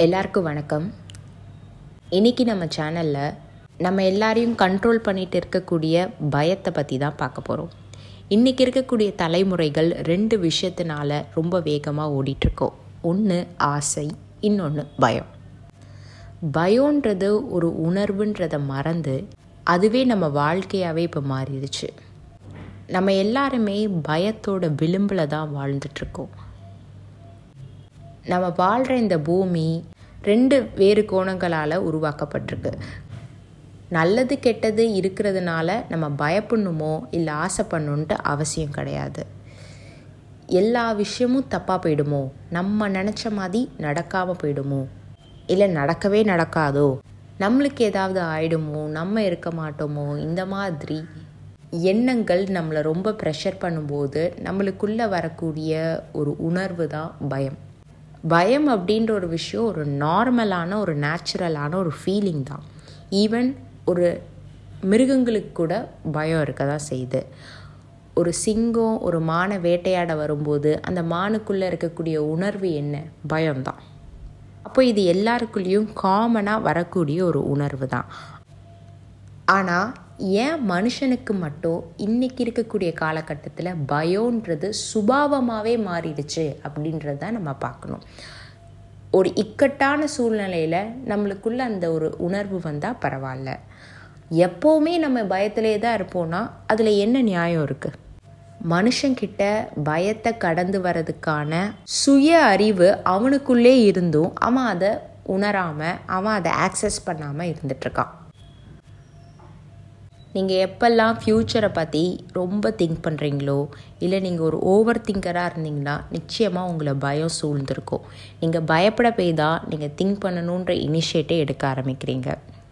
எல்லாருக்கும் வணக்கம் இன்றைக்கி நம்ம சேனலில் நம்ம எல்லாரையும் கண்ட்ரோல் பண்ணிட்டு இருக்கக்கூடிய பயத்தை பற்றி தான் பார்க்க போகிறோம் இன்றைக்கி இருக்கக்கூடிய தலைமுறைகள் ரெண்டு விஷயத்தினால ரொம்ப வேகமாக ஓடிட்டுருக்கோம் ஒன்று ஆசை இன்னொன்று பயம் பயம்ன்றது ஒரு உணர்வுன்றதை மறந்து அதுவே நம்ம வாழ்க்கையாகவே இப்போ மாறிடுச்சு நம்ம எல்லாருமே பயத்தோட விளிம்பில் தான் வாழ்ந்துட்டுருக்கோம் நம்ம வாழ்கிற இந்த பூமி ரெண்டு வேறு கோணங்களால் உருவாக்கப்பட்டிருக்கு நல்லது கெட்டது இருக்கிறதுனால நம்ம பயப்படணுமோ இல்லை ஆசைப்படணுன்ட்டு அவசியம் கிடையாது எல்லா விஷயமும் தப்பாக போயிடுமோ நம்ம நினச்ச மாதிரி நடக்காமல் போயிடுமோ இல்லை நடக்கவே நடக்காதோ நம்மளுக்கு ஏதாவது ஆயிடுமோ நம்ம இருக்க மாட்டோமோ இந்த மாதிரி எண்ணங்கள் நம்மளை ரொம்ப ப்ரெஷர் பண்ணும்போது நம்மளுக்குள்ளே வரக்கூடிய ஒரு உணர்வு தான் பயம் பயம் அப்படின்ற ஒரு விஷயம் ஒரு நார்மலான ஒரு நேச்சுரலான ஒரு ஃபீலிங் தான் ஈவன் ஒரு மிருகங்களுக்கு கூட பயம் இருக்க தான் செய்யுது ஒரு சிங்கம் ஒரு மானை வேட்டையாட வரும்போது அந்த மானுக்குள்ளே இருக்கக்கூடிய உணர்வு என்ன பயம்தான் அப்போ இது எல்லாருக்குள்ளேயும் காமனாக வரக்கூடிய ஒரு உணர்வு தான் ஆனால் ஏன் மனுஷனுக்கு மட்டும் இன்றைக்கி இருக்கக்கூடிய காலகட்டத்தில் பயோன்றது சுபாவமாகவே மாறிடுச்சு அப்படின்றத தான் நம்ம பார்க்கணும் ஒரு இக்கட்டான சூழ்நிலையில் நம்மளுக்குள்ள அந்த ஒரு உணர்வு வந்தால் பரவாயில்ல எப்போவுமே நம்ம பயத்திலே தான் இருப்போம்னா அதில் என்ன நியாயம் இருக்குது மனுஷங்கிட்ட பயத்தை கடந்து வர்றதுக்கான சுய அறிவு அவனுக்குள்ளே இருந்தும் அவன் அதை உணராமல் அவன் அதை ஆக்சஸ் பண்ணாமல் இருந்துட்டுருக்கான் நீங்கள் எப்பெல்லாம் ஃப்யூச்சரை பற்றி ரொம்ப திங்க் பண்ணுறீங்களோ இல்லை நீங்கள் ஒரு ஓவர் திங்கராக இருந்தீங்கன்னா நிச்சயமாக உங்களை பயம் சூழ்ந்திருக்கும் நீங்கள் பயப்பட போய் தான் நீங்கள் திங்க் பண்ணணுன்ற இனிஷியேட்டே எடுக்க ஆரம்பிக்கிறீங்க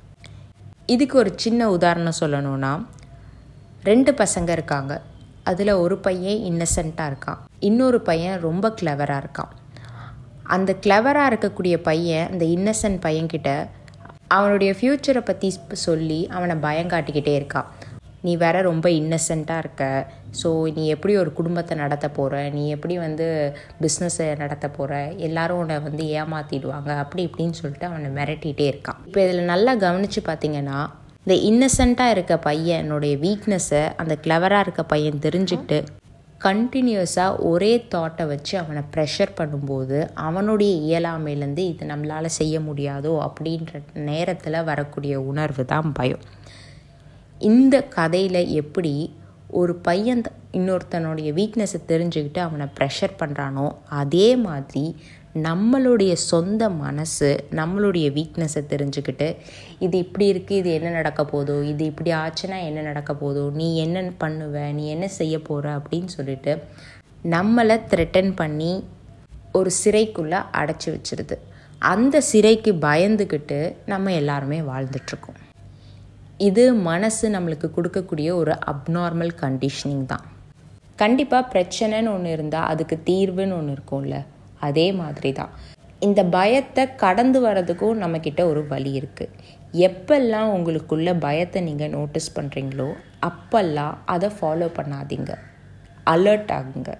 இதுக்கு ஒரு சின்ன உதாரணம் சொல்லணும்னா ரெண்டு பசங்க இருக்காங்க அதில் ஒரு பையன் இன்னசென்ட்டாக இருக்கான் இன்னொரு பையன் ரொம்ப கிளவராக இருக்கான் அந்த கிளவராக இருக்கக்கூடிய பையன் அந்த இன்னசென்ட் பையன்கிட்ட அவனுடைய ஃப்யூச்சரை பற்றி சொல்லி அவனை பயம் காட்டிக்கிட்டே இருக்கான் நீ வேற ரொம்ப இன்னசென்ட்டாக இருக்க ஸோ நீ எப்படி ஒரு குடும்பத்தை நடத்த போகிற நீ எப்படி வந்து பிஸ்னஸை நடத்த போகிற எல்லாரும் உன்னை வந்து ஏமாற்றிடுவாங்க அப்படி இப்படின்னு சொல்லிட்டு அவனை மிரட்டிகிட்டே இருக்கான் இப்போ இதில் நல்லா கவனித்து பார்த்தீங்கன்னா இந்த இன்னசென்ட்டாக இருக்க பையனுடைய வீக்னஸை அந்த கிளவராக இருக்க பையன் தெரிஞ்சுக்கிட்டு கண்டினியூஸாக ஒரே தாட்டை வச்சு அவனை ப்ரெஷர் பண்ணும்போது அவனுடைய இயலாமையிலேருந்து இது நம்மளால் செய்ய முடியாதோ அப்படின்ற நேரத்தில் வரக்கூடிய உணர்வு தான் பயம் இந்த கதையில் எப்படி ஒரு பையன் இன்னொருத்தனுடைய வீக்னஸை தெரிஞ்சுக்கிட்டு அவனை ப்ரெஷர் பண்ணுறானோ அதே மாதிரி நம்மளுடைய சொந்த மனசு நம்மளுடைய வீக்னஸை தெரிஞ்சுக்கிட்டு இது இப்படி இருக்குது இது என்ன நடக்க போதோ இது இப்படி ஆச்சுன்னா என்ன நடக்க போதோ நீ என்ன பண்ணுவ நீ என்ன செய்ய போகிற அப்படின்னு சொல்லிட்டு நம்மளை த்ரெட்டன் பண்ணி ஒரு சிறைக்குள்ளே அடைச்சி வச்சிருது அந்த சிறைக்கு பயந்துக்கிட்டு நம்ம எல்லாருமே வாழ்ந்துட்டுருக்கோம் இது மனசு நம்மளுக்கு கொடுக்கக்கூடிய ஒரு அப்நார்மல் கண்டிஷனிங் தான் கண்டிப்பாக பிரச்சனைன்னு ஒன்று இருந்தால் அதுக்கு தீர்வுன்னு ஒன்று இருக்கும்ல அதே மாதிரி தான் இந்த பயத்தை கடந்து வர்றதுக்கும் நம்மக்கிட்ட ஒரு வழி இருக்குது எப்பெல்லாம் உங்களுக்குள்ள பயத்தை நீங்கள் நோட்டீஸ் பண்ணுறீங்களோ அப்பெல்லாம் அதை ஃபாலோ பண்ணாதீங்க அலர்ட் ஆகுங்க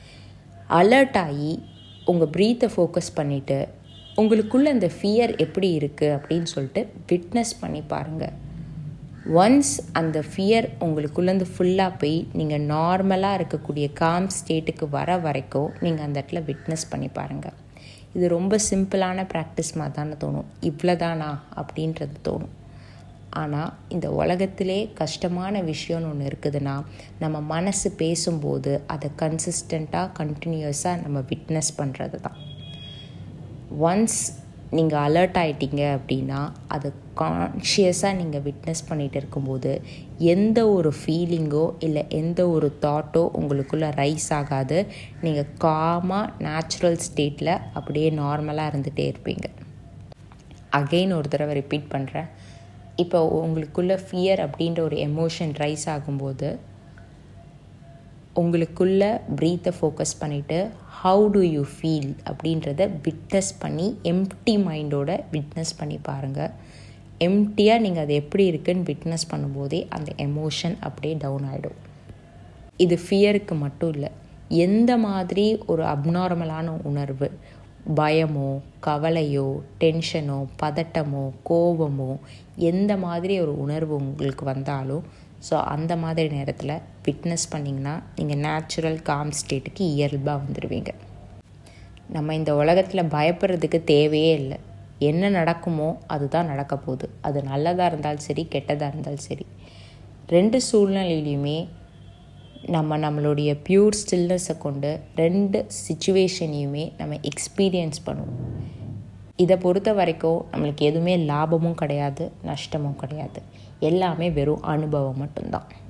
அலர்ட் ஆகி உங்கள் ப்ரீத்தை ஃபோக்கஸ் பண்ணிவிட்டு உங்களுக்குள்ள இந்த ஃபியர் எப்படி இருக்குது அப்படின்னு சொல்லிட்டு விட்னஸ் பண்ணி பாருங்கள் ஒன்ஸ் அந்த ஃபியர் உங்களுக்குள்ளேருந்து ஃபுல்லாக போய் நீங்கள் நார்மலாக இருக்கக்கூடிய காம் ஸ்டேட்டுக்கு வர வரைக்கும் நீங்கள் அந்த இடத்துல விட்னஸ் பண்ணி பாருங்கள் இது ரொம்ப சிம்பிளான ப்ராக்டிஸ் மாதிரி தானே தோணும் இவ்வளோதானா அப்படின்றது தோணும் ஆனால் இந்த உலகத்திலே கஷ்டமான விஷயம்னு ஒன்று இருக்குதுன்னா நம்ம மனசு பேசும்போது அதை கன்சிஸ்டண்ட்டாக கண்டினியூஸாக நம்ம விட்னஸ் பண்ணுறது தான் ஒன்ஸ் நீங்கள் அலர்ட் ஆகிட்டீங்க அப்படின்னா அதை கான்ஷியஸாக நீங்கள் விட்னஸ் பண்ணிகிட்டு இருக்கும்போது எந்த ஒரு ஃபீலிங்கோ இல்லை எந்த ஒரு தாட்டோ உங்களுக்குள்ளே ரைஸ் ஆகாது நீங்கள் காமாக நேச்சுரல் ஸ்டேட்டில் அப்படியே நார்மலாக இருந்துகிட்டே இருப்பீங்க அகெயின் ஒரு தடவை ரிப்பீட் பண்ணுறேன் இப்போ உங்களுக்குள்ளே ஃபியர் அப்படின்ற ஒரு எமோஷன் ரைஸ் ஆகும்போது உங்களுக்குள்ளே ப்ரீத்தை ஃபோக்கஸ் பண்ணிவிட்டு ஹவு டு யூ ஃபீல் அப்படின்றத விட்னஸ் பண்ணி எம்டி மைண்டோட விட்னஸ் பண்ணி பாருங்கள் எம்டியாக நீங்கள் அது எப்படி இருக்குன்னு விட்னஸ் பண்ணும்போதே அந்த எமோஷன் அப்படியே டவுன் ஆகிடும் இது ஃபியருக்கு மட்டும் இல்லை எந்த மாதிரி ஒரு அப்நார்மலான உணர்வு பயமோ கவலையோ டென்ஷனோ பதட்டமோ கோபமோ எந்த மாதிரி ஒரு உணர்வு உங்களுக்கு வந்தாலும் ஸோ அந்த மாதிரி நேரத்தில் விட்னஸ் பண்ணிங்கன்னா நீங்கள் நேச்சுரல் காம் ஸ்டேட்டுக்கு இயல்பாக வந்துடுவீங்க நம்ம இந்த உலகத்தில் பயப்படுறதுக்கு தேவையே இல்லை என்ன நடக்குமோ அதுதான் நடக்க போகுது அது நல்லதாக இருந்தாலும் சரி கெட்டதாக இருந்தாலும் சரி ரெண்டு சூழ்நிலையிலையுமே நம்ம நம்மளுடைய பியூர் ஸ்டில்னஸை கொண்டு ரெண்டு சுச்சுவேஷனையுமே நம்ம எக்ஸ்பீரியன்ஸ் பண்ணுவோம் இதை பொறுத்த வரைக்கும் நம்மளுக்கு எதுவுமே லாபமும் கிடையாது நஷ்டமும் கிடையாது எல்லாமே வெறும் அனுபவம் மட்டும்தான்